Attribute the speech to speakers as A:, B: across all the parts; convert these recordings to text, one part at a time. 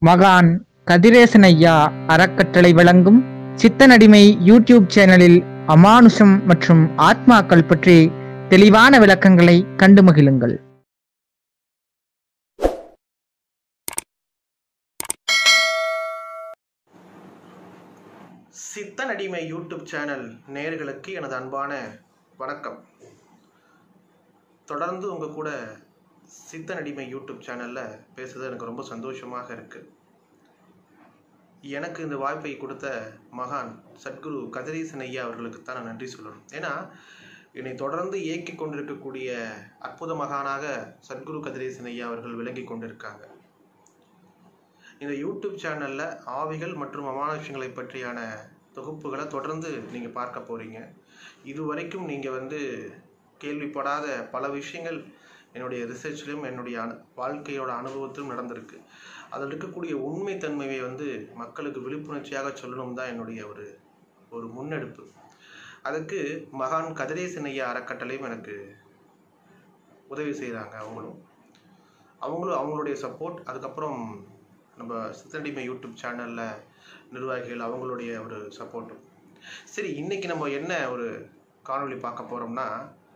A: மகான் கதிரேசன் ஐயா அறக்கட்டளை வழங்கும் சித்தனடிமை யூடியூப் சேனலில் அமானுஷம் மற்றும் ஆத்மாக்கள் பற்றி தெளிவான விளக்கங்களை கண்டு மகிழுங்கள்
B: சித்தன் அடிமை யூடியூப் சேனல் நேயர்களுக்கு எனது அன்பான வணக்கம் தொடர்ந்து உங்கள் கூட சித்தன் அடிமை யூடியூப் சேனலில் பேசுறது எனக்கு ரொம்ப சந்தோஷமாக இருக்கு எனக்கு இந்த வாய்ப்பை கொடுத்த மகான் சத்குரு கதிரீசன் ஐயா அவர்களுக்கு தான் நான் நன்றி சொல்லணும் ஏன்னா என்னை தொடர்ந்து இயக்கி கொண்டிருக்கக்கூடிய அற்புத மகானாக சத்குரு கதிரேசன் ஐயா அவர்கள் விளங்கி கொண்டிருக்காங்க இந்த யூடியூப் சேனலில் ஆவிகள் மற்றும் அமானுஷங்களை பற்றியான தொகுப்புகளை தொடர்ந்து நீங்கள் பார்க்க போகிறீங்க இதுவரைக்கும் நீங்கள் வந்து கேள்விப்படாத பல விஷயங்கள் என்னுடைய ரிசர்ச்லையும் என்னுடைய அனு வாழ்க்கையோட அனுபவத்திலும் நடந்திருக்கு அதில் இருக்கக்கூடிய உண்மைத்தன்மையை வந்து மக்களுக்கு விழிப்புணர்ச்சியாக சொல்லணும் தான் என்னுடைய ஒரு ஒரு முன்னெடுப்பு அதுக்கு மகான் கதிரேசன் ஐயா அறக்கட்டளையும் எனக்கு உதவி செய்கிறாங்க அவங்களும் அவங்களும் அவங்களுடைய சப்போர்ட் அதுக்கப்புறம் நம்ம சித்தடிமை யூடியூப் சேனலில் நிர்வாகிகள் அவங்களுடைய ஒரு சப்போர்ட்டும் சரி இன்னைக்கு நம்ம என்ன ஒரு காணொளி பார்க்க போகிறோம்னா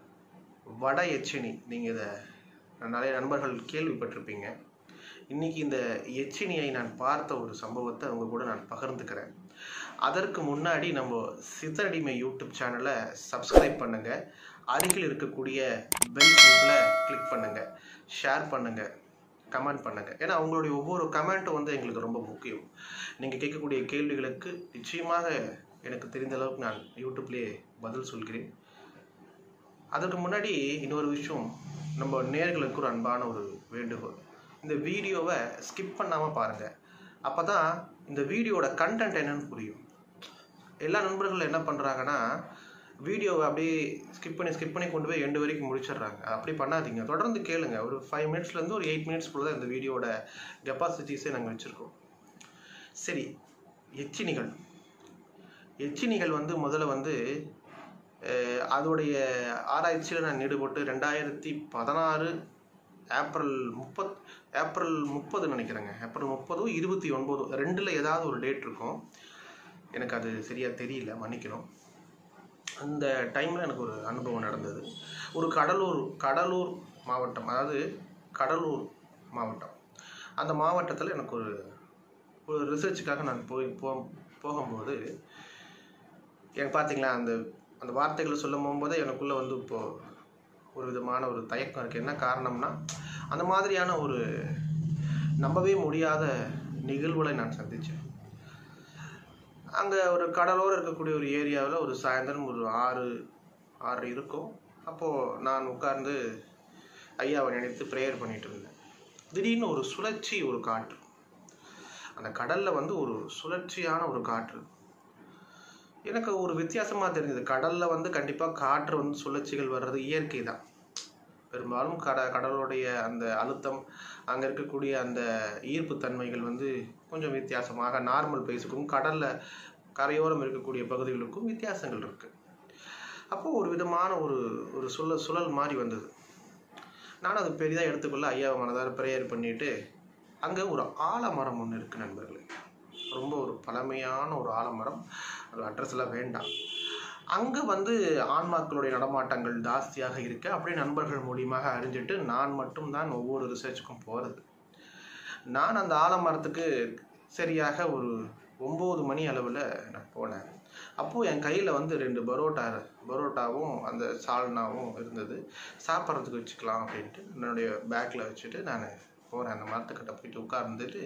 B: வட எச்சினி நீங்கள் இதை நிறைய நண்பர்கள் கேள்விப்பட்டிருப்பீங்க இன்னைக்கு இந்த எச்சினியை நான் பார்த்த ஒரு சம்பவத்தை அவங்க கூட நான் பகிர்ந்துக்கிறேன் அதற்கு முன்னாடி நம்ம சித்தடிமை யூடியூப் சேனலை சப்ஸ்கிரைப் பண்ணுங்க அருகில் இருக்கக்கூடிய பெல் சிம்பிளை கிளிக் பண்ணுங்க ஷேர் பண்ணுங்க கமெண்ட் பண்ணுங்க ஏன்னா அவங்களுடைய ஒவ்வொரு கமெண்ட்டும் வந்து எங்களுக்கு ரொம்ப முக்கியம் நீங்கள் கேட்கக்கூடிய கேள்விகளுக்கு நிச்சயமாக எனக்கு தெரிந்த அளவுக்கு நான் யூடியூப்லேயே பதில் சொல்கிறேன் அதற்கு முன்னாடி இன்னொரு விஷயம் நம்ம நேர்களுக்கு ஒரு அன்பான ஒரு வேண்டுகோள் இந்த வீடியோவை ஸ்கிப் பண்ணாமல் பாருங்கள் அப்போ தான் இந்த வீடியோட கண்டென்ட் என்னன்னு புரியும் எல்லா நண்பர்களும் என்ன பண்ணுறாங்கன்னா வீடியோவை அப்படியே ஸ்கிப் பண்ணி ஸ்கிப் பண்ணி கொண்டு போய் எண்டு வரைக்கும் முடிச்சிடுறாங்க அப்படி பண்ணாதீங்க தொடர்ந்து கேளுங்க ஒரு ஃபைவ் மினிட்ஸ்லேருந்து ஒரு எயிட் மினிட்ஸ் தான் இந்த வீடியோட கெப்பாசிட்டிஸே நாங்கள் வச்சுருக்கோம் சரி எச்சினிகள் எச்சினிகள் வந்து முதல்ல வந்து அஹ், அதோடைய ஆராய்ச்சியில் நான் ஈடுபட்டு ரெண்டாயிரத்தி பதினாறு ஏப்ரல் முப்பத் ஏப்ரல் முப்பது நினைக்கிறேங்க ஏப்ரல் முப்பதோ இருபத்தி ஒன்பதோ ரெண்டில் ஏதாவது ஒரு டேட் இருக்கும் எனக்கு அது சரியாக தெரியல மன்னிக்கணும் அந்த டைமில் எனக்கு ஒரு அனுபவம் நடந்தது ஒரு கடலூர் கடலூர் மாவட்டம் அதாவது கடலூர் மாவட்டம் அந்த மாவட்டத்தில் எனக்கு ஒரு ஒரு ரிசர்ச்சுக்காக நான் போய் போ போகும்போது எனக்கு பார்த்தீங்களா அந்த அந்த வார்த்தைகளை சொல்லும் போகும்போதே எனக்குள்ளே வந்து இப்போது ஒரு விதமான ஒரு தயக்கம் இருக்குது என்ன காரணம்னா அந்த மாதிரியான ஒரு நம்பவே முடியாத நிகழ்வுகளை நான் சந்தித்தேன் அங்கே ஒரு கடலோரம் இருக்கக்கூடிய ஒரு ஏரியாவில் ஒரு சாயந்தரம் ஒரு ஆறு ஆறு இருக்கும் அப்போது நான் உட்கார்ந்து ஐயாவை நினைத்து ப்ரேயர் பண்ணிட்டு இருந்தேன் திடீர்னு ஒரு சுழற்சி ஒரு காற்று அந்த கடலில் வந்து ஒரு சுழற்சியான ஒரு காற்று எனக்கு ஒரு வித்தியாசமாக தெரிஞ்சது கடலில் வந்து கண்டிப்பாக காற்று வந்து சுழற்சிகள் வர்றது இயற்கை தான் பெரும்பாலும் கட கடலுடைய அந்த அழுத்தம் அங்கே இருக்கக்கூடிய அந்த ஈர்ப்பு தன்மைகள் வந்து கொஞ்சம் வித்தியாசமாக நார்மல் பேஸுக்கும் கடலில் கரையோரம் இருக்கக்கூடிய பகுதிகளுக்கும் வித்தியாசங்கள் இருக்குது அப்போது ஒரு விதமான ஒரு ஒரு சுழ சுழல் மாதிரி வந்தது நான் அது பெரிதாக எடுத்துக்கொள்ள ஐயாவை மனதார ப்ரேயர் பண்ணிட்டு அங்கே ஒரு ஆலமரம் ஒன்று இருக்குது நண்பர்களே ரொம்ப ஒரு பழமையான ஒரு ஆலமரம் அது அட்ரஸ் எல்லாம் வேண்டாம் அங்கே வந்து ஆன்மாக்களுடைய நடமாட்டங்கள் ஜாஸ்தியாக இருக்கு அப்படியே நண்பர்கள் மூலியமாக அறிஞ்சிட்டு நான் மட்டும்தான் ஒவ்வொரு ரிசர்ச்சுக்கும் போகிறது நான் அந்த ஆலமரத்துக்கு சரியாக ஒரு ஒம்பது மணி அளவில் நான் போனேன் அப்போது என் கையில் வந்து ரெண்டு பரோட்டா பரோட்டாவும் அந்த சால்னாவும் இருந்தது சாப்பிட்றதுக்கு வச்சுக்கலாம் அப்படின்ட்டு என்னுடைய பேக்கில் வச்சுட்டு நான் போகிறேன் அந்த மரத்துக்கிட்ட போயிட்டு உட்கார்ந்துட்டு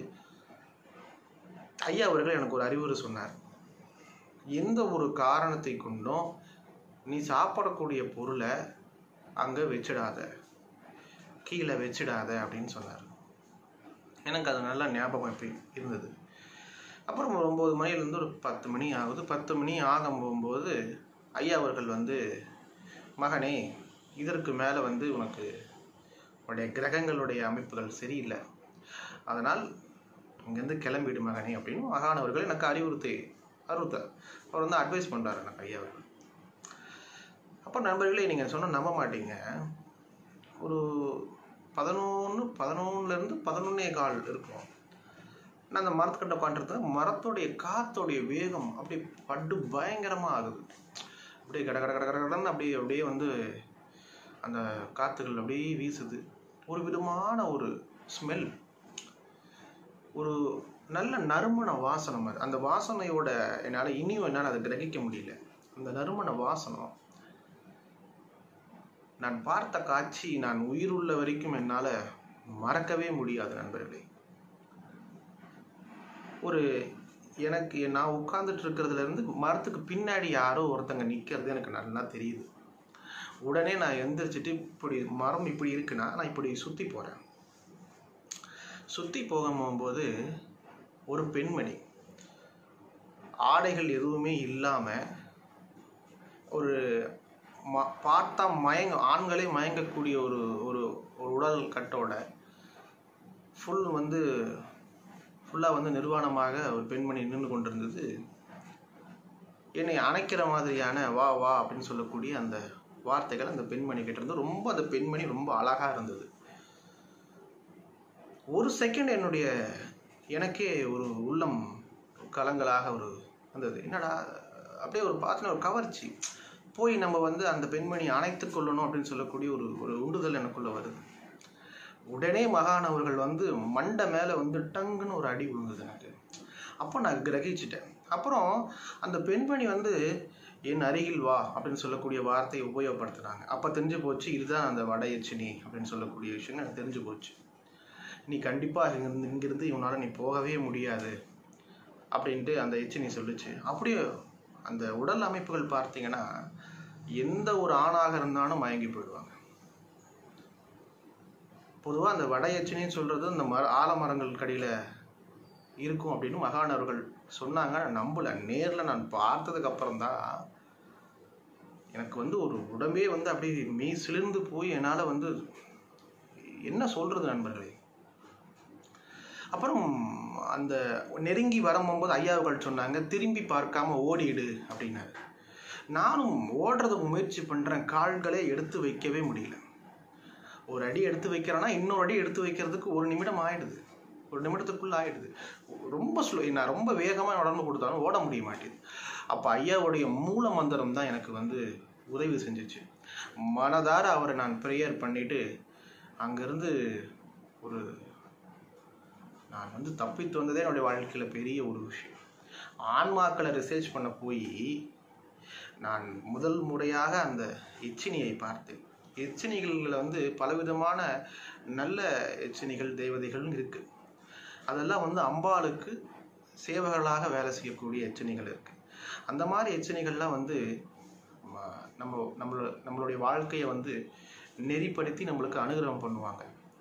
B: ஐயா அவர்கள் எனக்கு ஒரு அறிவுரை சொன்னார் எந்த ஒரு காரணத்தை கொண்டும் நீ சாப்பிடக்கூடிய பொருளை அங்கே வச்சிடாத கீழே வச்சிடாத அப்படின்னு சொன்னார் எனக்கு அது நல்லா ஞாபகம் இப்போ இருந்தது அப்புறம் ஒரு ஒம்பது மணிலேருந்து ஒரு பத்து மணி ஆகுது பத்து மணி ஆகும் போகும்போது ஐயா அவர்கள் வந்து மகனே இதற்கு மேலே வந்து உனக்கு உன்னுடைய கிரகங்களுடைய அமைப்புகள் சரியில்லை அதனால் இங்கேருந்து கிளம்பிடு மகனே அப்படின்னு மகான் அவர்கள் எனக்கு அறிவுறுத்தி அறிவுறுத்தார் அவர் வந்து அட்வைஸ் பண்ணுறாரு எனக்கு ஐயா அவர்கள் அப்போ நண்பர்களே நீங்கள் சொன்ன நம்ப மாட்டீங்க ஒரு பதினொன்று பதினொன்றுலேருந்து பதினொன்னே கால் இருக்கும் நான் அந்த மரத்துக்கிட்ட உட்காந்துருந்தேன் மரத்தோடைய காத்தோடைய வேகம் அப்படியே படு பயங்கரமாக ஆகுது அப்படியே கட கட கட கடன்னு அப்படியே அப்படியே வந்து அந்த காற்றுகள் அப்படியே வீசுது ஒரு விதமான ஒரு ஸ்மெல் ஒரு நல்ல நறுமண வாசனை மாதிரி அந்த வாசனையோட என்னால் இனியும் என்னால் அதை கிரகிக்க முடியல அந்த நறுமண வாசனம் நான் பார்த்த காட்சி நான் உயிருள்ள வரைக்கும் என்னால் மறக்கவே முடியாது நண்பர்களே ஒரு எனக்கு நான் உட்கார்ந்துட்டு இருக்கிறதுல இருந்து மரத்துக்கு பின்னாடி யாரோ ஒருத்தங்க நிற்கிறது எனக்கு நல்லா தெரியுது உடனே நான் எந்திரிச்சிட்டு இப்படி மரம் இப்படி இருக்குன்னா நான் இப்படி சுற்றி போகிறேன் சுற்றி போகும்போது ஒரு பெண்மணி ஆடைகள் எதுவுமே இல்லாமல் ஒரு ம பார்த்தா மயங்க ஆண்களே மயங்கக்கூடிய ஒரு ஒரு ஒரு உடல் கட்டோட ஃபுல் வந்து ஃபுல்லாக வந்து நிர்வாணமாக ஒரு பெண்மணி நின்று கொண்டிருந்தது என்னை அணைக்கிற மாதிரியான வா வா அப்படின்னு சொல்லக்கூடிய அந்த வார்த்தைகள் அந்த பெண்மணி கிட்ட இருந்து ரொம்ப அந்த பெண்மணி ரொம்ப அழகாக இருந்தது ஒரு செகண்ட் என்னுடைய எனக்கே ஒரு உள்ளம் கலங்கலாக ஒரு வந்தது என்னடா அப்படியே ஒரு பார்த்தன ஒரு கவர்ச்சி போய் நம்ம வந்து அந்த பெண்மணி அணைத்து கொள்ளணும் அப்படின்னு சொல்லக்கூடிய ஒரு ஒரு உண்டுதல் எனக்குள்ள வருது உடனே மகான் அவர்கள் வந்து மண்டை மேலே வந்து டங்குன்னு ஒரு அடி விழுந்தது எனக்கு அப்போ நான் கிரகிச்சிட்டேன் அப்புறம் அந்த பெண்மணி வந்து என் அருகில் வா அப்படின்னு சொல்லக்கூடிய வார்த்தையை உபயோகப்படுத்துனாங்க அப்போ தெரிஞ்சு போச்சு இதுதான் அந்த வட எச்சினி அப்படின்னு சொல்லக்கூடிய விஷயம் எனக்கு தெரிஞ்சு போச்சு நீ கண்டிப்பாக இங்கிருந்து இங்கிருந்து இவனால நீ போகவே முடியாது அப்படின்ட்டு அந்த எச்சினி சொல்லுச்சு அப்படியே அந்த உடல் அமைப்புகள் பார்த்தீங்கன்னா எந்த ஒரு ஆணாக இருந்தாலும் மயங்கி போயிடுவாங்க பொதுவாக அந்த வட எச்சினின்னு சொல்றது இந்த மர ஆலமரங்கள் கடியில் இருக்கும் அப்படின்னு மகான் அவர்கள் சொன்னாங்க நான் நம்பல நேரில் நான் பார்த்ததுக்கு அப்புறம் தான் எனக்கு வந்து ஒரு உடம்பே வந்து அப்படியே மெய் சிலிர்ந்து போய் என்னால் வந்து என்ன சொல்றது நண்பர்களே அப்புறம் அந்த நெருங்கி வரும்போது ஐயாவுகள் சொன்னாங்க திரும்பி பார்க்காம ஓடிடு அப்படின்னாரு நானும் ஓடுறதுக்கு முயற்சி பண்ணுறேன் கால்களே எடுத்து வைக்கவே முடியல ஒரு அடி எடுத்து வைக்கிறேன்னா இன்னொரு அடி எடுத்து வைக்கிறதுக்கு ஒரு நிமிடம் ஆயிடுது ஒரு நிமிடத்துக்குள்ள ஆயிடுது ரொம்ப ஸ்லோ நான் ரொம்ப வேகமாக உடம்பு கொடுத்தாலும் ஓட முடிய மாட்டேது அப்போ ஐயாவுடைய மூல மந்திரம் தான் எனக்கு வந்து உதவி செஞ்சுச்சு மனதார அவரை நான் ப்ரேயர் பண்ணிட்டு அங்கேருந்து ஒரு நான் வந்து தப்பித்து வந்ததே என்னுடைய வாழ்க்கையில் பெரிய ஒரு விஷயம் ஆன்மாக்களை ரிசர்ச் பண்ண போய் நான் முதல் முறையாக அந்த எச்சினியை பார்த்தேன் எச்சினிகளில் வந்து பலவிதமான நல்ல எச்சினிகள் தேவதைகள் இருக்கு அதெல்லாம் வந்து அம்பாளுக்கு சேவகர்களாக வேலை செய்யக்கூடிய எச்சினிகள் இருக்கு அந்த மாதிரி எச்சினிகள்லாம் வந்து ம- நம்ம நம்மளோட நம்மளுடைய வாழ்க்கையை வந்து நெறிப்படுத்தி நம்மளுக்கு அனுகிரகம் பண்ணுவாங்க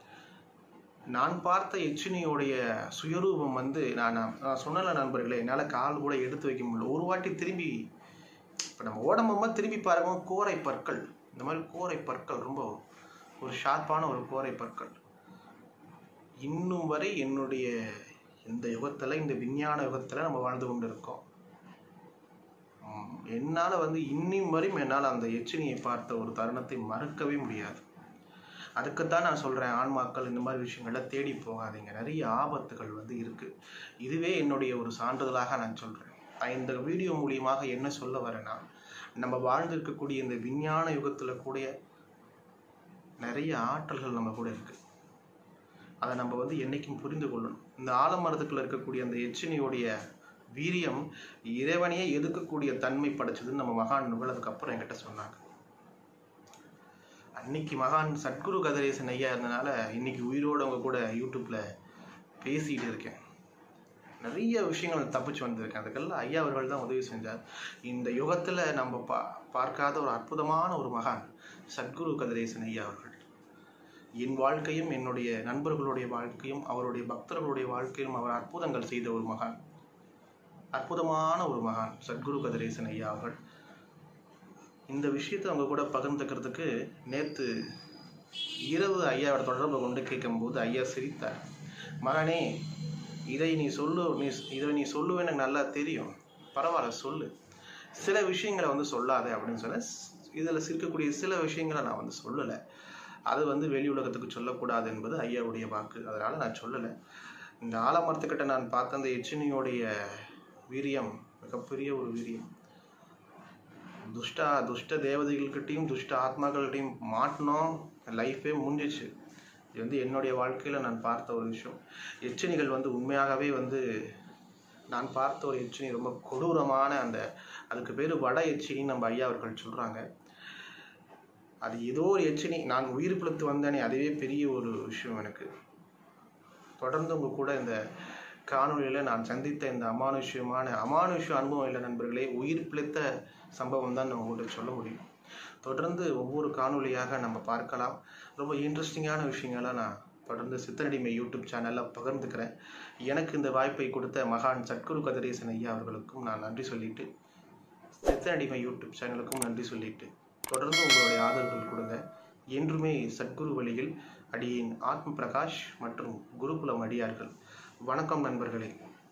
B: நான் பார்த்த எச்சினியோடைய சுயரூபம் வந்து நான் நான் சொன்னல நண்பர்களே என்னால் கால் கூட எடுத்து வைக்க முடியல ஒரு வாட்டி திரும்பி இப்போ நம்ம ஓடம்பமா திரும்பி பாருங்க கோரை பற்கள் இந்த மாதிரி கோரை பற்கள் ரொம்ப ஒரு ஷார்ப்பான ஒரு கோரை பற்கள் இன்னும் வரை என்னுடைய இந்த யுகத்தில் இந்த விஞ்ஞான யுகத்தில் நம்ம வாழ்ந்து கொண்டு இருக்கோம் உம், என்னால வந்து இன்னும் வரையும் என்னால் அந்த எச்சினியை பார்த்த ஒரு தருணத்தை மறக்கவே முடியாது அதுக்குத்தான் நான் சொல்றேன் ஆன்மாக்கள் இந்த மாதிரி விஷயங்களை தேடி போகாதீங்க நிறைய ஆபத்துகள் வந்து இருக்கு இதுவே என்னுடைய ஒரு சான்றிதழாக நான் சொல்றேன் நான் இந்த வீடியோ மூலியமாக என்ன சொல்ல வரேன்னா நம்ம வாழ்ந்திருக்கக்கூடிய இந்த விஞ்ஞான யுகத்துல கூட நிறைய ஆற்றல்கள் நம்ம கூட இருக்கு அதை நம்ம வந்து என்னைக்கும் புரிந்து கொள்ளணும் இந்த ஆலமரத்துக்குள்ள இருக்கக்கூடிய அந்த எச்சினியோடைய வீரியம் இறைவனையே எதுக்கக்கூடிய தன்மை படைச்சதுன்னு நம்ம மகான் நுகலதுக்கு அப்புறம் என்கிட்ட சொன்னாங்க அன்னைக்கு மகான் சத்குரு கதிரேசன் ஐயா இருந்தனால இன்னைக்கு உயிரோட அவங்க கூட யூடியூப்ல பேசிட்டு இருக்கேன் நிறைய விஷயங்கள் தப்பிச்சு வந்திருக்கேன் அதுக்கெல்லாம் ஐயா அவர்கள் தான் உதவி செஞ்சார் இந்த யுகத்துல நம்ம பா பார்க்காத ஒரு அற்புதமான ஒரு மகான் சத்குரு கதிரேசன் ஐயா அவர்கள் என் வாழ்க்கையும் என்னுடைய நண்பர்களுடைய வாழ்க்கையும் அவருடைய பக்தர்களுடைய வாழ்க்கையும் அவர் அற்புதங்கள் செய்த ஒரு மகான் அற்புதமான ஒரு மகான் சத்குரு கதிரேசன் ஐயா அவர்கள் இந்த விஷயத்தை அவங்க கூட பகிர்ந்துக்கிறதுக்கு நேத்து இரவு ஐயாவோட தொடர்பை கொண்டு கேட்கும்போது ஐயா சிரித்தார் மகனே இதை நீ சொல்லு நீ இதை நீ சொல்லுவேன்னு எனக்கு நல்லா தெரியும் பரவாயில்ல சொல்லு சில விஷயங்களை வந்து சொல்லாத அப்படின்னு சொன்ன இதில் இருக்கக்கூடிய சில விஷயங்களை நான் வந்து சொல்லலை அது வந்து வெளி உலகத்துக்கு சொல்லக்கூடாது என்பது ஐயாவுடைய வாக்கு அதனால நான் சொல்லலை இந்த ஆலமரத்துக்கிட்ட நான் பார்த்த அந்த எச்சினியோடைய வீரியம் மிகப்பெரிய ஒரு வீரியம் துஷ்ட துஷ்ட தேவதைகள்கிட்டையும் துஷ்ட ஆத்மாக்கள்கிட்டையும் மாட்டினோம் லைஃபே முடிஞ்சிச்சு இது வந்து என்னுடைய வாழ்க்கையில் நான் பார்த்த ஒரு விஷயம் எச்சினிகள் வந்து உண்மையாகவே வந்து நான் பார்த்த ஒரு எச்சினி ரொம்ப கொடூரமான அந்த அதுக்கு பேர் வட எச்சினின்னு நம்ம ஐயா அவர்கள் சொல்கிறாங்க அது ஏதோ ஒரு எச்சினி நான் உயிர் பிழைத்து வந்தேனே அதுவே பெரிய ஒரு விஷயம் எனக்கு தொடர்ந்து உங்க கூட இந்த காணொளியில் நான் சந்தித்த இந்த அமானுஷ்யமான அமானுஷ்ய அனுபவம் இல்லை நண்பர்களே உயிர் பிழைத்த சம்பவம் தான் நான் உங்கள்கிட்ட சொல்ல முடியும் தொடர்ந்து ஒவ்வொரு காணொளியாக நம்ம பார்க்கலாம் ரொம்ப இன்ட்ரெஸ்டிங்கான விஷயங்களை நான் தொடர்ந்து சித்தனடிமை யூடியூப் சேனலில் பகிர்ந்துக்கிறேன் எனக்கு இந்த வாய்ப்பை கொடுத்த மகான் சத்குரு கதிரேசன் ஐயா அவர்களுக்கும் நான் நன்றி சொல்லிட்டு சித்தனடிமை யூடியூப் சேனலுக்கும் நன்றி சொல்லிட்டு தொடர்ந்து உங்களுடைய ஆதரவுகள் கொடுங்க என்றுமே சத்குரு வழியில் அடியின் ஆத்ம பிரகாஷ் மற்றும் குருகுலம் அடியார்கள் வணக்கம் நண்பர்களே